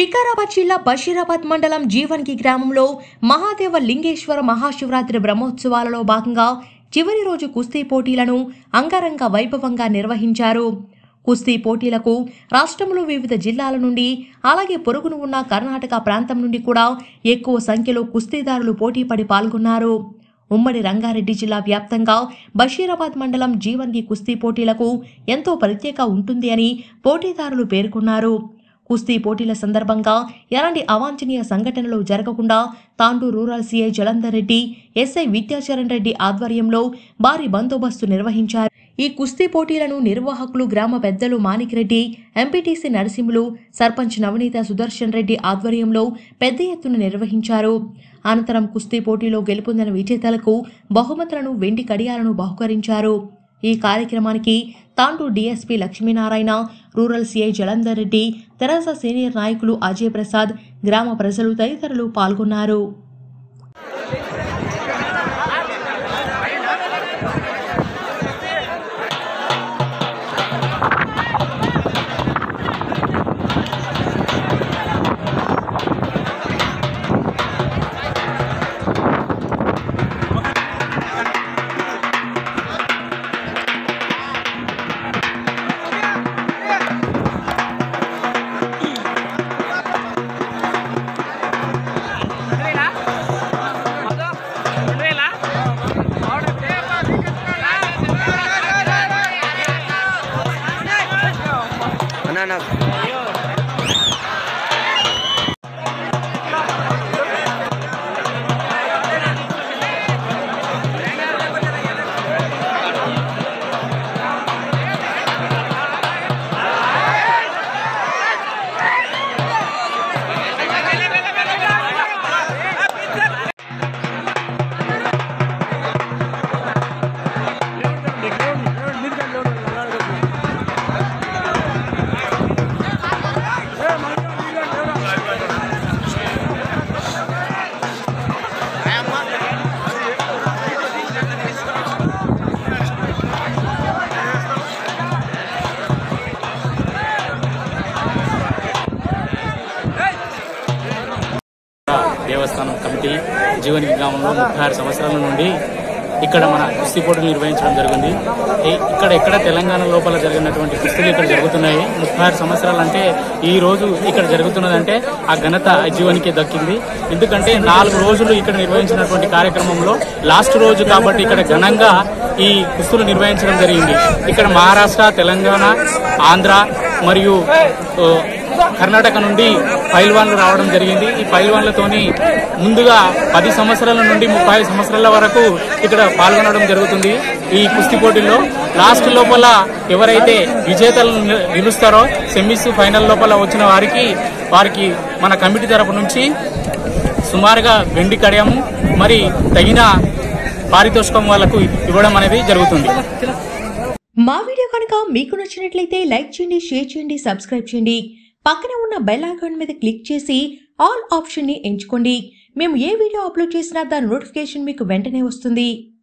వికారాబాద్ జిల్లా బషీరాబాద్ మండలం జీవన్కి గ్రామంలో మహాదేవ లింగేశ్వర మహాశివరాత్రి బ్రహ్మోత్సవాలలో భాగంగా చివరి రోజు కుస్తీ పోటీలను అంగరంగ వైభవంగా నిర్వహించారు కుస్తీ పోటీలకు రాష్ట్రంలో వివిధ జిల్లాల నుండి అలాగే పొరుగును ఉన్న కర్ణాటక ప్రాంతం నుండి కూడా ఎక్కువ సంఖ్యలో కుస్తీదారులు పోటీపడి పాల్గొన్నారు ఉమ్మడి రంగారెడ్డి జిల్లా వ్యాప్తంగా బషీరాబాద్ మండలం జీవన్కి కుస్తీ పోటీలకు ఎంతో ప్రత్యేక ఉంటుంది అని పోటీదారులు పేర్కొన్నారు కుస్తీ పోటీల సందర్భంగా ఎలాంటి అవాంఛనీయ సంఘటనలు జరగకుండా Tandur rural CI Jalandhar Reddy SI Vidyacharan Reddy ఆధ్వర్యంలో భారీ బందోబస్తు నిర్వహించారు ఈ కుస్తీ పోటీలను నిర్వాహకులు గ్రామ పెద్దలు మాణిక్రెడ్డి ఎంపీటీసీ నరసింహులు సర్పంచ్ నవనీత సుదర్శన్ రెడ్డి ఆధ్వర్యంలో పెద్ద ఎత్తున నిర్వహించారు అనంతరం కుస్తీ పోటీలో గెలుపొందిన విజేతలకు బహుమతులను వెండి కడియాలను బహుకరించారు ఈ కార్యక్రమానికి Tandur DSP Lakshminarayana rural CI Jalandhar Reddy TRS senior నాయకులు అజయ్ ప్రసాద్ గ్రామ ప్రజలు తదితరులు పాల్గొన్నారు అన్నా నా దేవస్థానం కమిటీ జీవనికి గ్రామంలో ముప్పై ఆరు సంవత్సరాల నుండి ఇక్కడ మన కుస్తీ పోటీలు నిర్వహించడం జరిగింది ఈ- ఇక్కడ ఎక్కడ తెలంగాణ లోపల జరిగినటువంటి కుస్తీలు ఇక్కడ జరుగుతున్నాయి ముప్పై ఆరు సంవత్సరాలు అంటే ఈ రోజు ఇక్కడ జరుగుతున్నదంటే ఆ ఘనత జీవనికి దక్కింది ఎందుకంటే నాలుగు రోజులు ఇక్కడ నిర్వహించినటువంటి కార్యక్రమంలో లాస్ట్ రోజు కాబట్టి ఇక్కడ ఘనంగా ఈ కుస్తీలు నిర్వహించడం జరిగింది ఇక్కడ మహారాష్ట్ర తెలంగాణ ఆంధ్ర మరియు ఓ, కర్ణాటక నుండి పైల్వాన్లు రావడం జరిగింది ఈ పైల్వాన్లతోని ముందుగా పది సంవత్సరాల నుండి ముప్పై సంవత్సరాల వరకు ఇక్కడ పాల్గొనడం జరుగుతుంది ఈ కుస్తీ పోటీల్లో లాస్ట్ లోపల ఎవరైతే విజేతలు ని- నిలుస్తారో సెమీస్ ఫైనల్ లోపల వచ్చిన వారికి వారికి మన కమిటీ తరపు నుంచి సుమారుగా వెండి కడియము మరి తగిన పారితోషికం వాళ్ళకు ఇవ్వడం అనేది జరుగుతుంది మా వీడియో కనుక మీకు నచ్చినట్లయితే లైక్ చేయండి షేర్ చేయండి సబ్స్క్రైబ్ చేయండి పక్కన ఉన్న బెల్ ఐకాన్ మీద క్లిక్ చేసి ఆల్ ఆప్షన్ ని ఎంచుకోండి మేము ఏ వీడియో అప్లోడ్ చేసినా దాని నోటిఫికేషన్ మీకు వెంటనే వస్తుంది